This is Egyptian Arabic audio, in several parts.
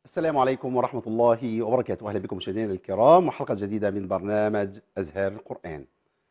السلام عليكم ورحمة الله وبركاته أهلا بكم مشاهدينا الكرام وحلقة جديدة من برنامج أزهار القرآن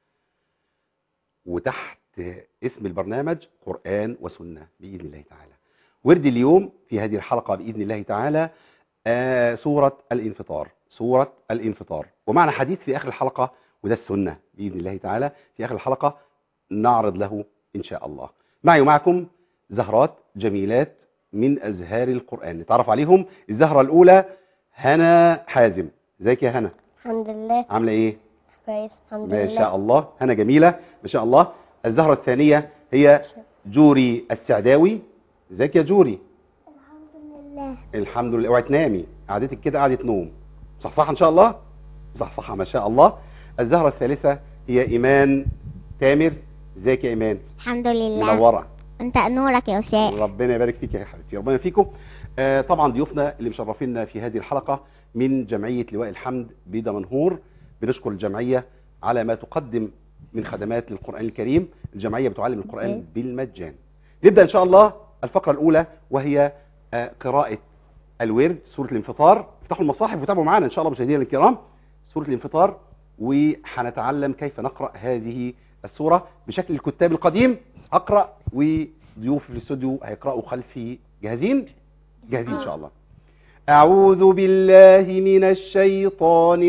وتحت اسم البرنامج قرآن وسنة بإذن الله تعالى ورد اليوم في هذه الحلقة بإذن الله تعالى آه سورة الانفطار سورة الانفطار ومعنا حديث في آخر الحلقة وده السنة بإذن الله تعالى في آخر الحلقة نعرض له إن شاء الله معي ومعكم زهرات جميلات من أزهار القرآن نتعرف عليهم الزهرة الأولى هنا حازم ازيك يا هنا الحمد لله عاملة إيه كويس الحمد ما لله شاء الله هنا جميلة ما شاء الله الزهرة الثانية هي جوري السعداوي ازيك يا جوري الحمد لله الحمد لله اوعي تنامي قعدتك كده قعدة نوم صح صح ان شاء الله صح صح ما شاء الله الزهرة الثالثة هي ايمان تامر ازيك يا ايمان الحمد لله منورة انت نورك يا وشاء ربنا يبارك فيك يا حبيبتي ربنا فيكم آه طبعا ضيوفنا اللي مشرفينا في هذه الحلقة من جمعية لواء الحمد بدمنهور بنشكر الجمعية على ما تقدم من خدمات للقرآن الكريم الجمعية بتعلم القرآن أوكي. بالمجان نبدأ إن شاء الله الفقرة الأولى وهي آه قراءة الورد سورة الانفطار افتحوا المصاحف وتابعوا معنا إن شاء الله مشاهدينا الكرام سورة الانفطار وحنتعلم كيف نقرأ هذه السورة بشكل الكتاب القديم أقرأ وضيوف في الاستوديو هيقرأوا خلفي جاهزين؟ جاهزين إن شاء الله أعوذ بالله من الشيطان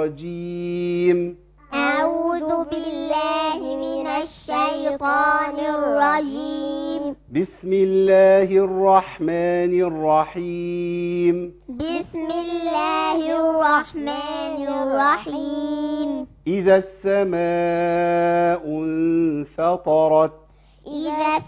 الرجيم أعوذ بالله من الشيطان الرجيم بسم الله الرحمن الرحيم بسم الله الرحمن الرحيم إذا السماء انفطرت إذا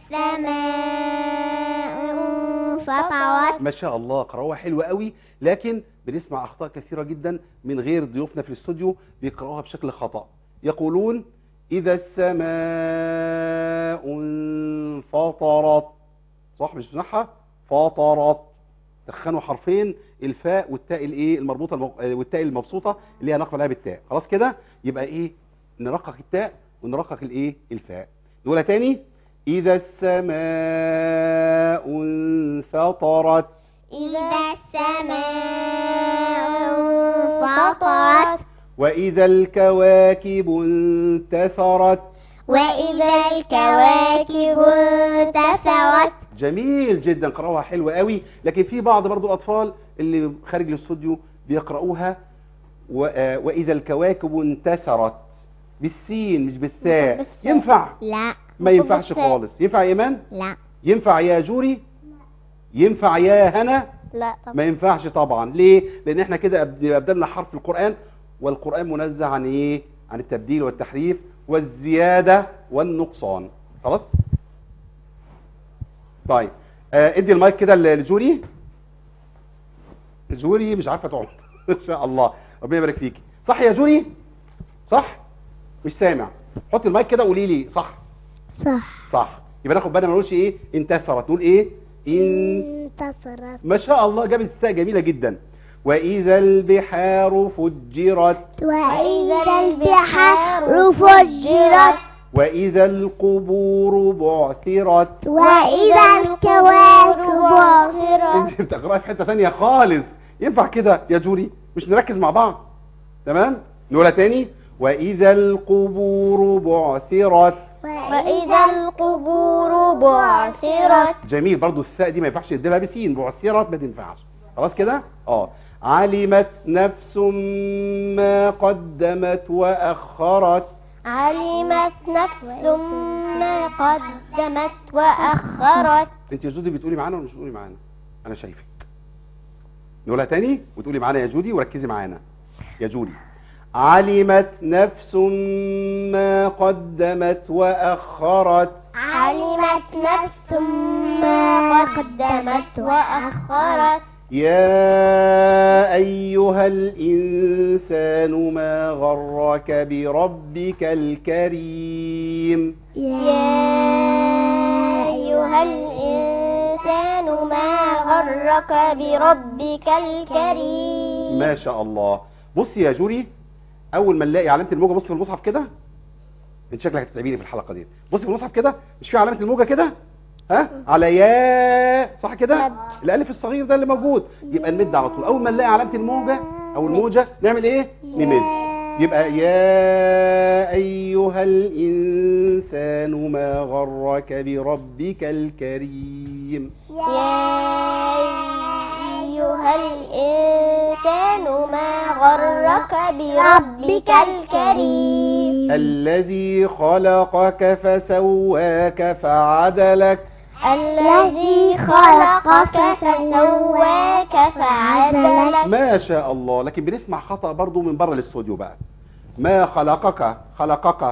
السماء انفطرت ما شاء الله قراءة حلوة قوي لكن بنسمع أخطاء كثيرة جدا من غير ضيوفنا في الاستوديو بيقرأوها بشكل خطأ يقولون إذا السماء انفطرت صح مش بنسمعها فطرت دخلوا حرفين الفاء والتاء الايه المربوطه المو... آه، والتاء المبسوطه اللي هي نقف عليها بالتاء خلاص كده يبقى ايه نرقق التاء ونرقق الايه الفاء نقولها تاني اذا السماء انفطرت إذا السماء انفطرت واذا الكواكب انتثرت وإذا الكواكب انتثرت جميل جدا قراءها حلوة قوي لكن في بعض برضو الأطفال اللي خارج الاستوديو بيقرأوها و... آه، وإذا الكواكب انتثرت بالسين مش بالساء بالساء. ينفع لا ما ينفعش خالص ينفع يا إيمان لا ينفع يا جوري ينفع يا هنا لا ما ينفعش طبعا ليه لأن احنا كده أب- أبدلنا حرف القرآن والقرآن منزه عن إيه عن التبديل والتحريف والزيادة والنقصان خلاص طيب آه ادي المايك كده ل- لجوري جوري مش عارفه تقعد ان شاء الله ربنا يبارك فيكي صح يا جوري صح مش سامع حط المايك كده وقولي لي صح صح صح يبقى ناخد بالنا ما نقولش ايه انتصرت نقول ايه ان انتصرت ما شاء الله جابت الساء جميله جدا واذا البحار فجرت وإذا البحار فجرت واذا القبور بعثرت وإذا الكواكب بعثرت انت بتقراي في حته ثانيه خالص ينفع كده يا جوري مش نركز مع بعض تمام نقولها تاني واذا القبور بعثرت وإذا القبور بعثرت جميل برضو الساء دي ما ينفعش نديلها بسين بعثرت ما تنفعش خلاص كده اه علمت نفس ما قدمت واخرت علمت نفس ما قدمت وأخرت انت يا جودي بتقولي معانا ولا مش بتقولي معانا انا شايفك نقولها تاني وتقولي معانا يا جودي وركزي معانا يا جودي علمت نفس ما قدمت واخرت علمت نفس ما قدمت وأخرت يا ايها الانسان ما غرك بربك الكريم يا أيها الإنسان ما غرك بربك الكريم ما شاء الله بصي يا جوري اول ما نلاقي علامه الموجه بص في المصحف كده انت شكلك هتتعبيني في الحلقه دي بص في المصحف كده مش في علامه الموجه كده ها على يا صح كده مد. الالف الصغير ده اللي موجود يبقى نمد على طول اول ما نلاقي علامه الموجه او الموجه نعمل ايه نمد يبقى يا ايها الانسان ما غرك بربك الكريم يا أيها الإنسان ما غرك بربك الكريم الذي خلقك فسواك فعدلك الذي خلقك فسواك فعدلك ما شاء الله لكن بنسمع خطأ برضو من بره الاستوديو بقى ما خلقك خلقك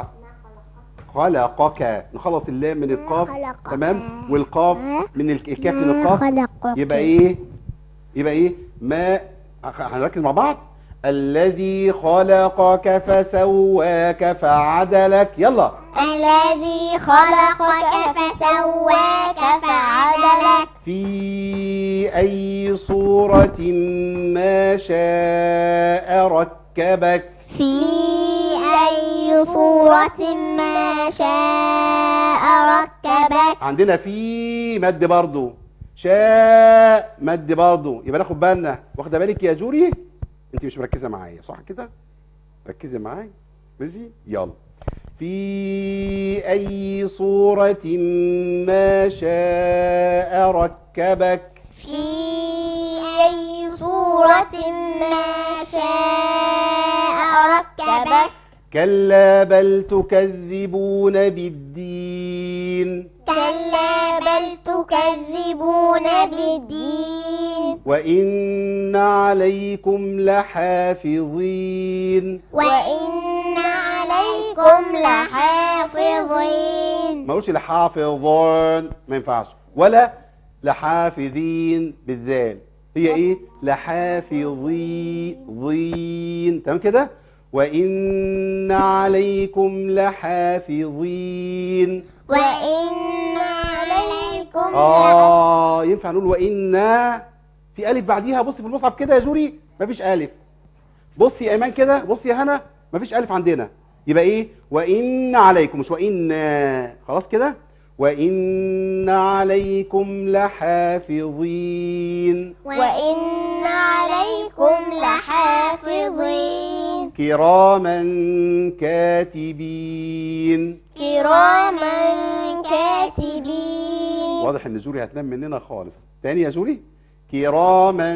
خلقك نخلص اللام من القاف خلقك. تمام والقاف من الك- الكاف من القاف خلقك يبقى ايه يبقى ايه ما هخ- هنركز مع بعض الذي خلقك فسواك فعدلك يلا الذي خلقك فسواك فعدلك في أي صورة ما شاء ركبك في أي صورة ما شاء ركبك عندنا في مد برضو شاء مد برضو يبقى ناخد بالنا واخده بالك يا جوري انت مش مركزه معايا صح كده ركزي معايا ماشي يلا في اي صورة ما شاء ركبك في أي صورة ما شاء ركبك كلا بل تكذبون بالدين كلا بل تكذبون بالدين وإن عليكم لحافظين وإن عليكم لحافظين ما اقولش لحافظون ما ينفعش ولا لحافظين بالذال هي ايه لحافظين تمام كده وإن عليكم لحافظين وإن عليكم اه ينفع نقول وإن في ألف بعديها بص في المصحف كده يا جوري مفيش ألف بصي يا إيمان كده بصي يا هنا مفيش ألف عندنا يبقى إيه وإن عليكم مش وإن خلاص كده وإن عليكم لحافظين وإن عليكم لحافظين كراما كاتبين كراما كاتبين واضح ان جوري هتنام مننا خالص تاني يا جوري كراما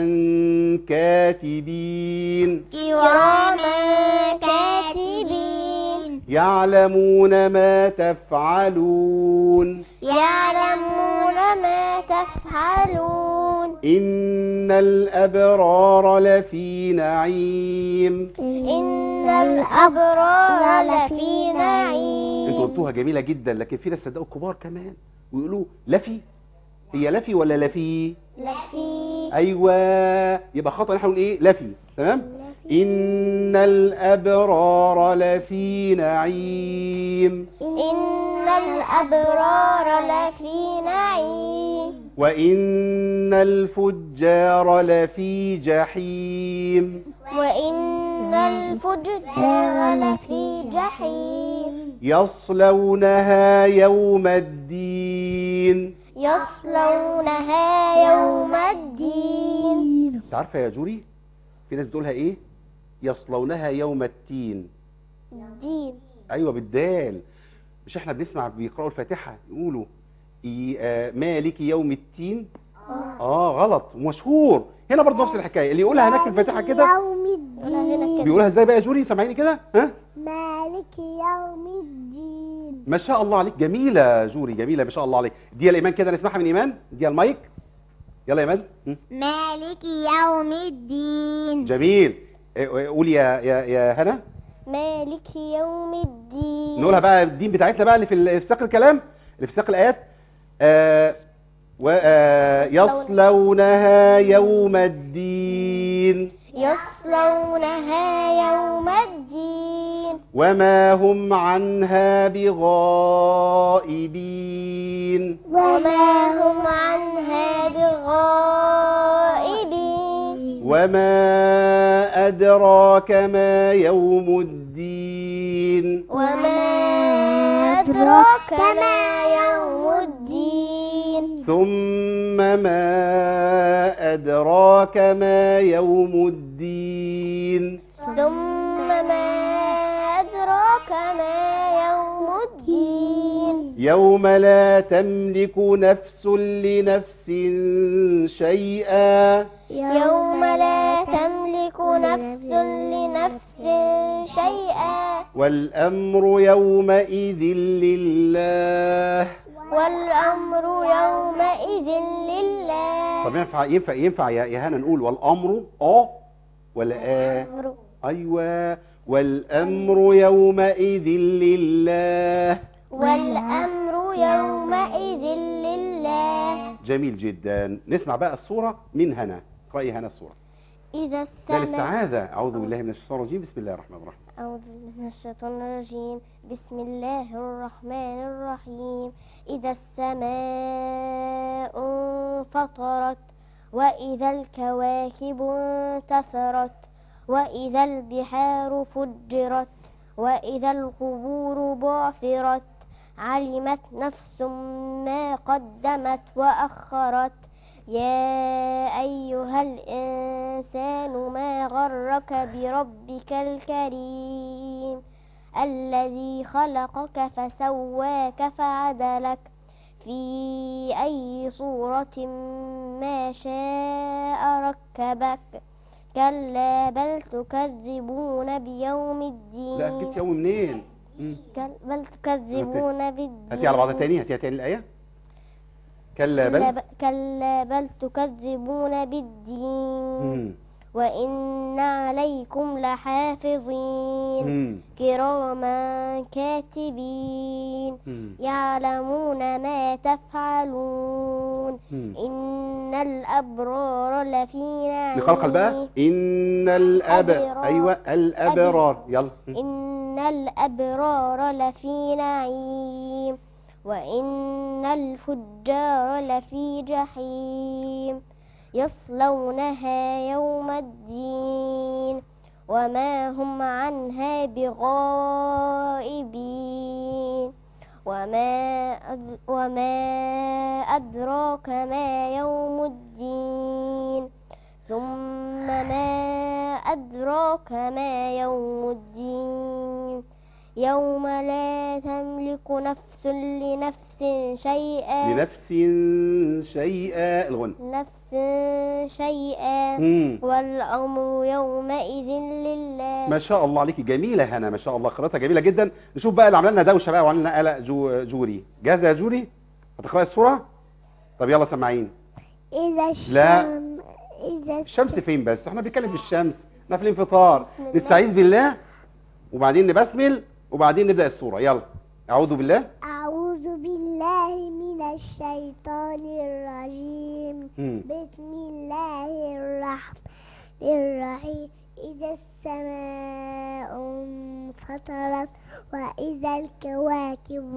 كاتبين كراما كاتبين يعلمون ما تفعلون يعلمون ما تفعلون إن الأبرار لفي نعيم إن الأبرار لفي انتوا نعيم قلتوها جميلة جدا لكن في ناس صدقوا كبار كمان ويقولوا لفي هي لفي ولا لفي لفي ايوه يبقى خطأ نحن نقول ايه لفي تمام ان الابرار لفي نعيم إن الأبرار لفي نعيم وان الفجار لفي جحيم وإن الفجار لفي جحيم يصلونها يوم الدين يصلونها يوم الدين انت عارفه يا جوري في ناس بتقولها ايه يصلونها يوم التين الدين ايوه بالدال مش احنا بنسمع بيقراوا الفاتحه يقولوا إي- آه، مالك يوم التين اه غلط مشهور هنا برضه نفس الحكايه اللي يقولها هناك في الفاتحه كده يوم الدين بيقولها ازاي بقى يا جوري سامعيني كده ها مالك يوم الدين ما شاء الله عليك جميله يا جوري جميله ما شاء الله عليك دي يا الايمان كده نسمعها من ايمان دي المايك يلا يا ايمان م? مالك يوم الدين جميل آه، قولي يا يا يا هنا مالك يوم الدين نقولها بقى الدين بتاعتنا بقى اللي في ال- في سياق الكلام اللي في سياق الايات آه و آه يصلونها يوم الدين يصلونها يوم الدين وما هم عنها بغائبين وما هم عنها بغائبين وما أدراك ما يوم الدين وما أدراك ما يوم الدين ثم ما أدراك ما يوم الدين ثم ما أدراك ما يوم الدين يوم لا تملك نفس لنفس شيئا يوم لا تملك نفس لنفس شيئا والأمر يومئذ لله والأمر يومئذ لله طب ينفع ينفع ينفع يا يا هنا نقول والأمر اه ولا آه الأمر أيوة والأمر يومئذ لله والأمر يومئذ لله جميل جدا نسمع بقى الصورة من هنا رأي هنا الصورة إذا ده السماء الاستعاذة أعوذ بالله من الشيطان الرجيم بسم الله الرحمن الرحيم أعوذ بالله من الشيطان الرجيم بسم الله الرحمن الرحيم إذا السماء انفطرت وإذا الكواكب انتثرت وإذا البحار فجرت وإذا القبور بعثرت علمت نفس ما قدمت وأخرت يا أيها الإنسان ما غرك بربك الكريم الذي خلقك فسواك فعدلك في أي صورة ما شاء ركبك كلا بل تكذبون بيوم الدين لا جبت يوم منين مم. كل- بل تكذبون بالدين هاتي على بعضها تاني هاتيها تاني الآية كلا كلا بل ب- كلا بل تكذبون بالدين مم. وإن عليكم لحافظين مم. كراما كاتبين مم. يعلمون ما تفعلون مم. إن الأبرار لفي نعيم نقلقل بقى إن الأب أبرار. أيوة الأبرار يلا مم. إن الأبرار لفي نعيم وإن الفجار لفي جحيم يصلونها يوم الدين وما هم عنها بغائبين وما أد- وما أدراك ما يوم الدين ثم ما أدراك ما يوم الدين يوم لا تملك نفس لنفس شيئا لنفس شيئا الغنى نفس شيئا مم. والأمر يومئذ لله ما شاء الله عليكي جميلة هنا ما شاء الله قراءتها جميلة جدا نشوف بقى اللي عمل لنا دوشة بقى وعمل لنا قلق جو جوري جاهزة يا جوري هتقرأي السورة طب يلا سمعين إذا لا. الشم إذا الشمس فين بس احنا بنتكلم في الشمس احنا في الانفطار بسم الله. نستعيذ بالله وبعدين نبسمل وبعدين نبدأ السورة يلا أعوذ بالله أعوذ بالله من الشيطان الرجيم مم. بسم الله الرحمن الرحيم إذا السماء انفطرت وإذا الكواكب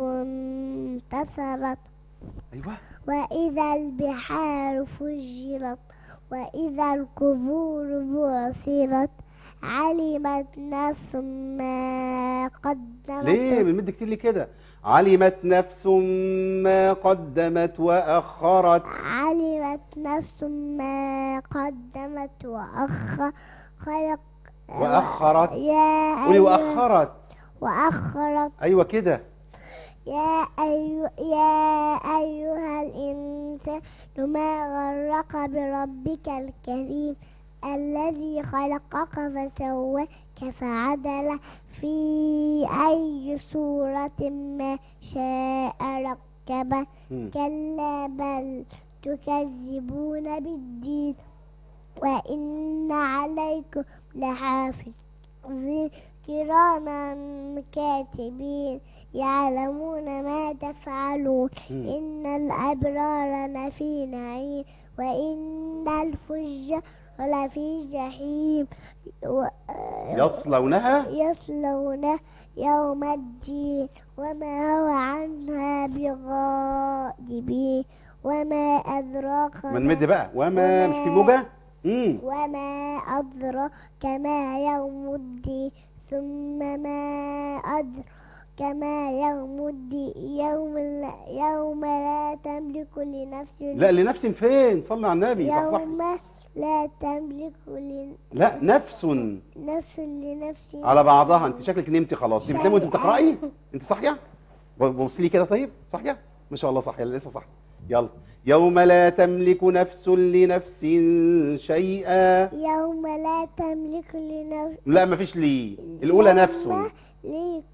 انتثرت أيوة وإذا البحار فجرت وإذا القبور بعثرت علمت نفس ما قدمت ليه بنمد كتير ليه كده علمت نفس ما قدمت وأخرت علمت نفس ما قدمت وأخر خلق وأخرت. يا قولي أيها- وأخرت وأخرت أيوة كده يا أيها يا أيها الإنسان ما غرك بربك الكريم الذي خلقك فسواك فعدل في أي صورة ما شاء ركبك مم. كلا بل تكذبون بالدين وإن عليكم لحافظين كراما كاتبين يعلمون ما تفعلون مم. إن الأبرار لفي نعيم وإن الفجار لفي جحيم و- يصلونها يصلونه يوم الدين وما هو عنها بغائبين وما أدراك ما نمد بقى وما مش في موجة مم. وما أدراك ما يوم الدين ثم ما أدراك كما يوم الدين يوم لا يوم لا تملك لنفس لا لنفس فين صلى على النبي صح صح يوم لا تملك لن- لا نفس نفس لنفس على بعضها انت شكلك نمتي خلاص انت بتنامي وانت شيئا. بتقراي انت صاحيه بصي لي كده طيب صاحيه ما شاء الله صاحيه لسه صح يلا يوم لا تملك نفس لنفس شيئا يوم لا تملك لنفس لا ما فيش لي الاولى نفس يوم لي-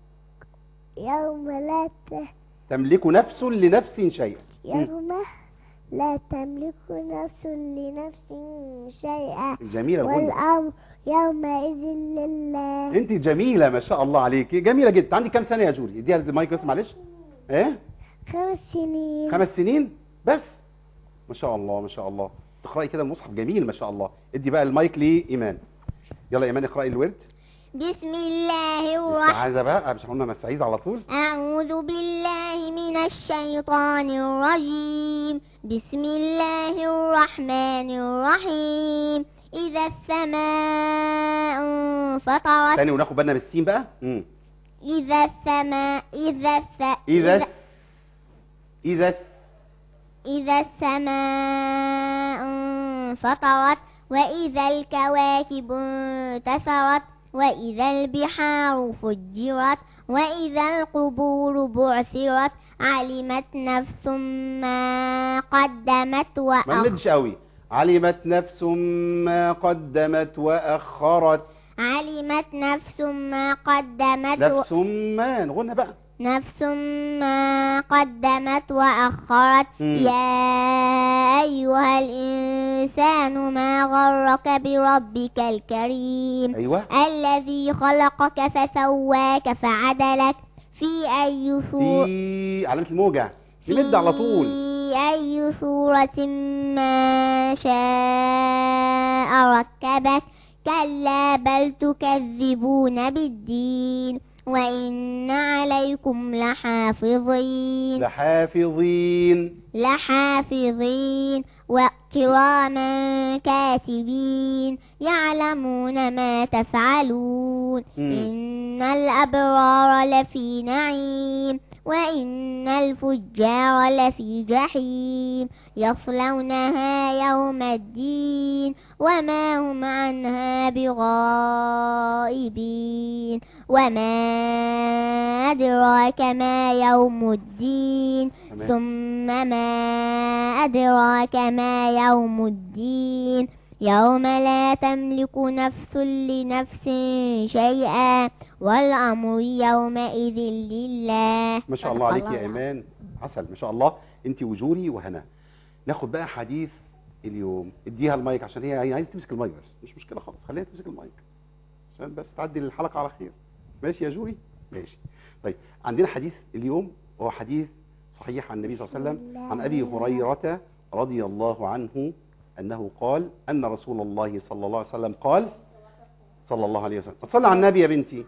يوم لا ت... تملك نفس لنفس شيئا يوم لا تملك نفس لنفس شيئا جميله الغنى والأمر يومئذ لله انت جميله ما شاء الله عليك جميله جدا عندك كام سنه يا جولي اديها المايك بس معلش ايه خمس سنين خمس سنين بس ما شاء الله ما شاء الله تقراي كده المصحف جميل ما شاء الله ادي بقى المايك لايمان يلا يا ايمان اقراي الورد بسم الله الرحمن عايزه بقى مش قلنا نستعيذ على طول أعوذ بالله من الشيطان الرجيم بسم الله الرحمن الرحيم إذا السماء انفطرت تاني وناخد بالنا من السين بقى امم إذا السماء إذا الس... اذا اذا إذا السماء انفطرت وإذا الكواكب انتثرت وإذا البحار فجرت وإذا القبور بعثرت علمت نفس ما قدمت ما وأخرت نمدش قوي علمت نفس ما قدمت واخرت علمت نفس ما قدمت و... نفس ما نغنى بقى نفس ما قدمت وأخرت مم. يا أيها الإنسان ما غرك بربك الكريم ايوه الذي خلقك فسواك فعدلك في أي صورة في علامه الموجه نمد على طول في أي صورة ما شاء ركبك كلا بل تكذبون بالدين وإن عليكم لحافظين لحافظين لحافظين وكراما كاتبين يعلمون ما تفعلون مم. إن الأبرار لفي نعيم وإن الفجار لفي جحيم يصلونها يوم الدين وما هم عنها بغائبين وما أدراك ما يوم الدين تمام. ثم ما أدراك ما يوم الدين يوم لا تملك نفس لنفس شيئا والأمر يومئذ لله ما شاء الله عليك يا ايمان عسل ما شاء الله انت وجوري وهنا ناخد بقى حديث اليوم اديها المايك عشان هي هي عايزه تمسك المايك بس مش مشكله خالص خليها تمسك المايك عشان بس تعدي الحلقه على خير ماشي يا جوري ماشي طيب عندنا حديث اليوم وهو حديث صحيح عن النبي صلى الله عليه وسلم عن ابي هريره رضي الله عنه انه قال ان رسول الله صلى الله عليه وسلم قال صلى الله عليه وسلم صلى على النبي يا بنتي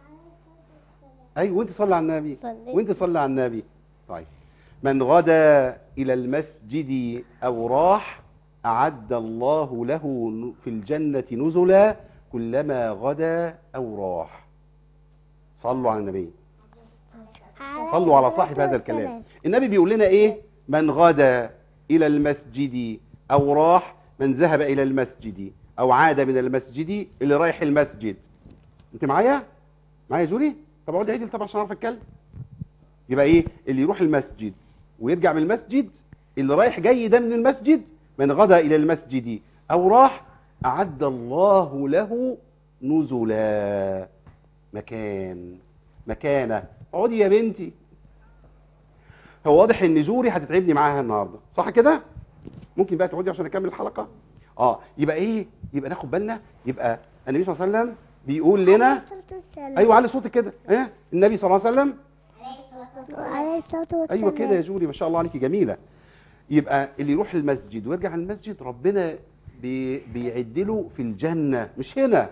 ايوه وانت صلي على النبي صليت. وانت صلي على النبي طيب من غدا الى المسجد او راح اعد الله له ن- في الجنه نزلا كلما غدا او راح صلوا على النبي صلوا على صاحب هذا الكلام النبي بيقول لنا ايه من غدا الى المسجد او راح من ذهب الى المسجد او عاد من المسجد اللي رايح المسجد انت معايا معايا يا جولي طب اقعد عدل طبعا عشان اعرف اتكلم يبقى ايه اللي يروح المسجد ويرجع من المسجد اللي رايح جاي ده من المسجد من غدا الى المسجد او راح اعد الله له نزلا مكان مكانه اقعدي يا بنتي هو واضح ان جوري هتتعبني معاها النهارده صح كده ممكن بقى تقعدي عشان اكمل الحلقه اه يبقى ايه يبقى ناخد بالنا يبقى النبي صلى الله عليه وسلم بيقول لنا ايوه علي صوتك كده ايه النبي صلى الله عليه وسلم عليه الصلاة والسلام ايوه كده يا جولي ما شاء الله عليكي جميله يبقى اللي يروح المسجد ويرجع المسجد ربنا بي بيعد له في الجنه مش هنا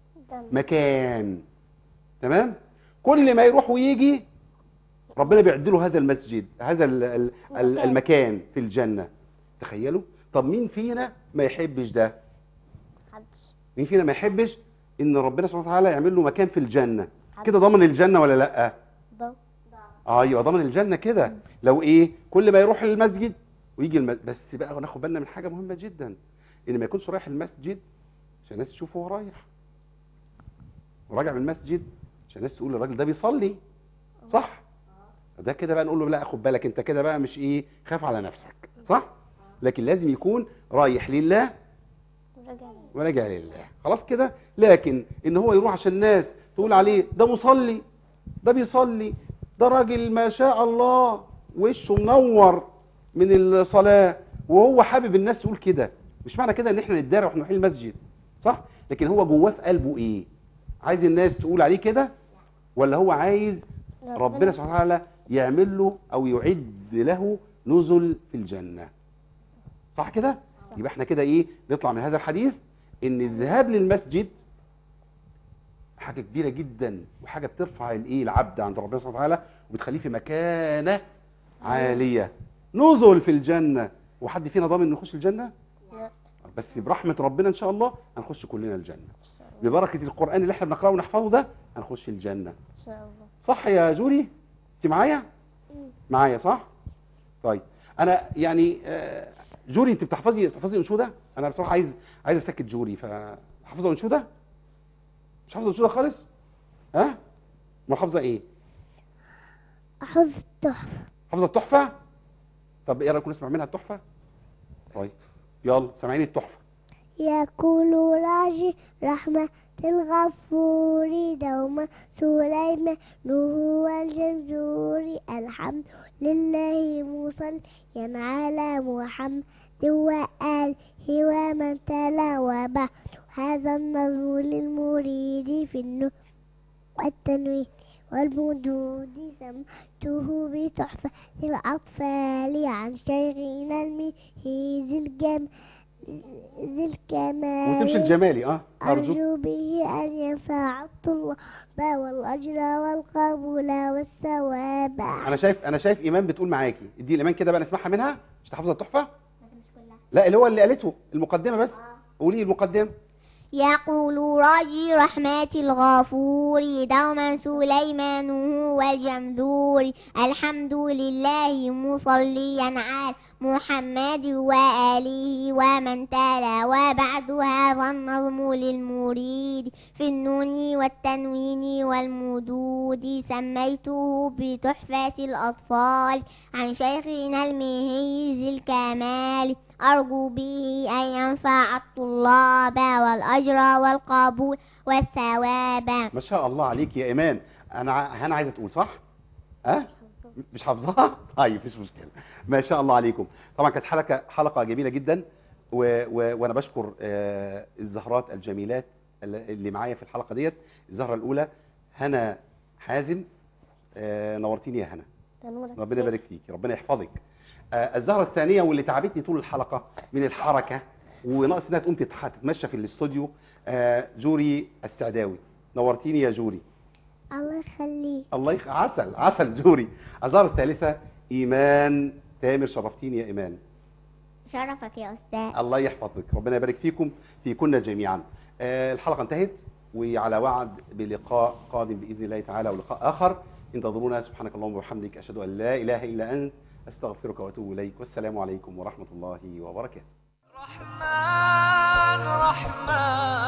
مكان تمام كل ما يروح ويجي ربنا بيعد له هذا المسجد هذا ال ال ال مكان. المكان في الجنه تخيلوا طب مين فينا ما يحبش ده محدش. مين فينا ما يحبش ان ربنا سبحانه وتعالى يعمل له مكان في الجنه كده ضمن الجنه ولا لا ضم. اه يبقى ضامن الجنه كده لو ايه كل ما يروح المسجد ويجي المسجد بس بقى ناخد بالنا من حاجه مهمه جدا ان ما يكونش رايح المسجد عشان الناس تشوفه وهو رايح وراجع من المسجد عشان الناس تقول الراجل ده بيصلي صح ده كده بقى نقول له لا خد بالك انت كده بقى مش ايه خاف على نفسك صح لكن لازم يكون رايح لله وراجع لله خلاص كده لكن ان هو يروح عشان الناس تقول عليه ده مصلي ده بيصلي ده راجل ما شاء الله وشه منور من الصلاة وهو حابب الناس تقول كده مش معنى كده ان احنا نتدارى واحنا رايحين المسجد صح لكن هو جواه في قلبه ايه عايز الناس تقول عليه كده ولا هو عايز ربنا سبحانه وتعالى يعمل له او يعد له نزل في الجنة صح كده يبقى احنا كده ايه نطلع من هذا الحديث ان الذهاب للمسجد حاجة كبيرة جدا وحاجة بترفع الايه العبد عند ربنا سبحانه وتعالى وبتخليه في مكانة عالية نزل في الجنة وحد فينا ضامن انه يخش الجنة لا. بس برحمة ربنا ان شاء الله هنخش كلنا الجنة ببركة القرآن اللي احنا بنقرأه ونحفظه ده هنخش الجنة ان شاء الله صح يا جوري انت معايا مم. معايا صح طيب انا يعني آه، جوري انت بتحفظي بتحفظي انشوده انا بصراحه عايز عايز اسكت جوري فحافظه انشوده مش حافظه انشوده خالص ها امال حافظه ايه حفظ تحفة حافظه التحفه طب ايه رايكم نسمع منها التحفه طيب يلا سامعين التحفه يقول راجي رحمة الغفور دوما سليمان هو الجنزور الحمد لله مصليا على محمد وآله ومن تلا وبعد هذا النظم للمريد في النور والتنوين والمدود سمته بتحفة الأطفال عن شيخنا المهيز الجم ذي الكمال وتمشي الجمالي اه ارجو أرجو به أن ينفع الطلاب والأجر والقبول والثواب انا شايف انا شايف ايمان بتقول معاكي ادي الايمان كده بقى نسمعها منها مش حافظه التحفه لا اللي هو اللي قالته المقدمه بس قولي المقدمه يقول راجي رحمة الغفور دوما سليمان هو الجمذور الحمد لله مصليا على محمد وآله ومن تلا وبعد هذا النظم للمريد في النون والتنوين والمدود سميته بتحفة الأطفال عن شيخنا المهيز الكمال أرجو به أن ينفع الطلاب والأجر والقبول والثواب ما شاء الله عليك يا ايمان انا ع- هنا عايزه تقول صح ها أه؟ مش حافظاها طيب مفيش مشكله ما شاء الله عليكم طبعا كانت حلقه حلقه جميله جدا و... و... وانا بشكر آه الزهرات الجميلات اللي اللي معايا في الحلقه ديت الزهره الاولى هنا حازم آه نورتيني يا هنا ربنا يبارك فيك ربنا يحفظك آه الزهره الثانيه واللي تعبتني طول الحلقه من الحركه وناقص انها تقوم تتح- تتمشى في الاستوديو آه جوري السعداوي نورتيني يا جوري الله يخليك الله يخ... عسل عسل جوري الزهره الثالثه ايمان تامر شرفتيني يا ايمان شرفك يا أستاذ الله يحفظك ربنا يبارك فيكم في كنا جميعا آه الحلقه انتهت وعلى وعد بلقاء قادم باذن الله تعالى ولقاء اخر انتظرونا سبحانك اللهم وبحمدك اشهد ان لا اله الا انت استغفرك واتوب اليك والسلام عليكم ورحمه الله وبركاته رحمن رحمن